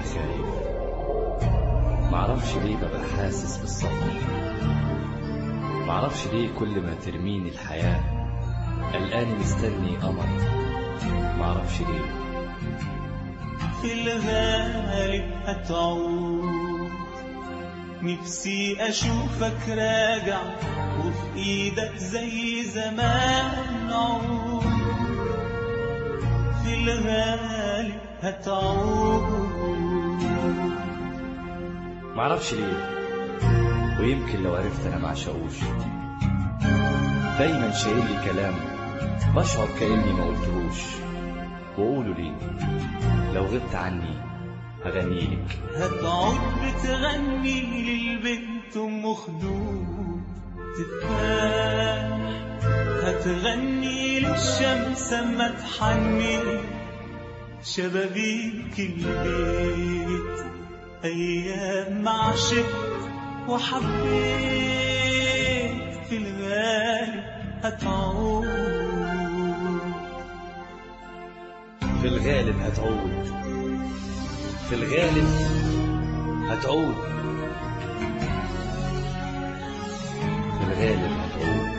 خايف معرفش ليه ببقى حاسس بالسفر معرفش ليه كل ما ترميني الحياة قلقاني مستني قمر معرفش ليه في الغالب هتعود نفسي أشوفك راجع وفي إيدك زي زمان عود في الغالب هتعود معرفش ليه ويمكن لو عرفت انا معشقوش دايما شايل لي كلام بشعر كاني ما قلتهوش وقولوا لي لو غبت عني هغنيلك هتقعد بتغني للبنت ام خدود تفاح هتغني للشمس اما تحني شبابيك البيت ايام ما عشقت وحبيت في الغالب هتعود في الغالب هتعود في الغالب هتعود في الغالب هتعود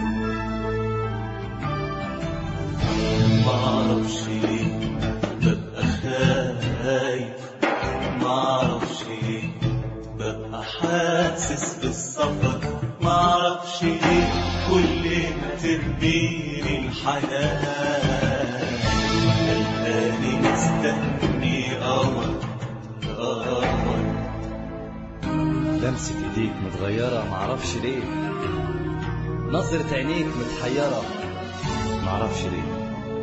معرفش ليه ببقى خايف معرفش ليه ببقى حاسس بالسفر معرفش ليه كل ما ترميني الحياة قلقاني مستني قمر قمر لمسة ايديك متغيرة معرفش ليه نظرة عينيك متحيرة معرفش ليه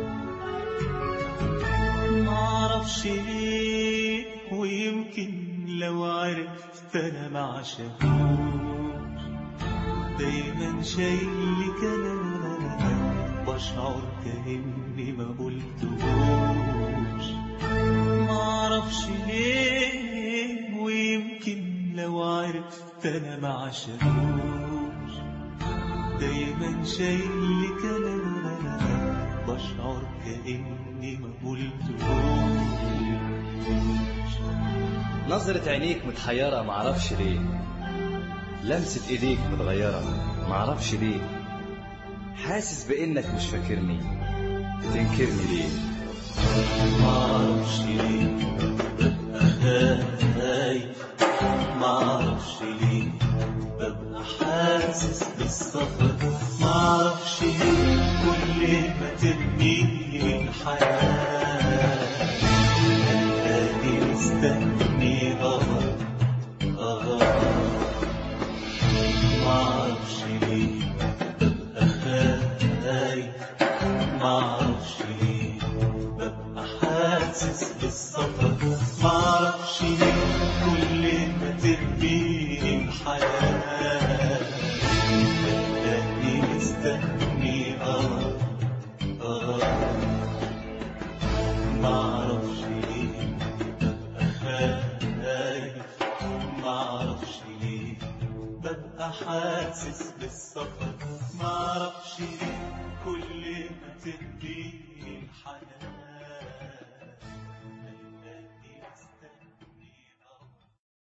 معرفش ليه ويمكن لو عرفت انا ما عشقوش دايما شايل كلام بشعر كاني ما قلتهوش معرفش ليه ويمكن لو عرفت انا ما عشقوش دايما شايل كلام بشعر كاني ما قلتهوش نظرة عينيك متحيرة معرفش ليه لمسة ايديك متغيرة معرفش ليه حاسس بانك مش فاكرني تنكرني ليه معرفش ليه ببقى خايف معرفش ليه ببقى حاسس بالسفر معرفش ليه كل ما ترميني الحياة قلبي مستني قمر قمر معرفش ليه ببقى خايف معرفش ليه ببقى حاسس بالسفر معرفش ليه كل ما ترميني الحياة قلبي مستني قمر قمر معرفش ليه ببقى خايف معرفش ليه ببقى حاسس بالسفر معرفش ليه كل ما تهدي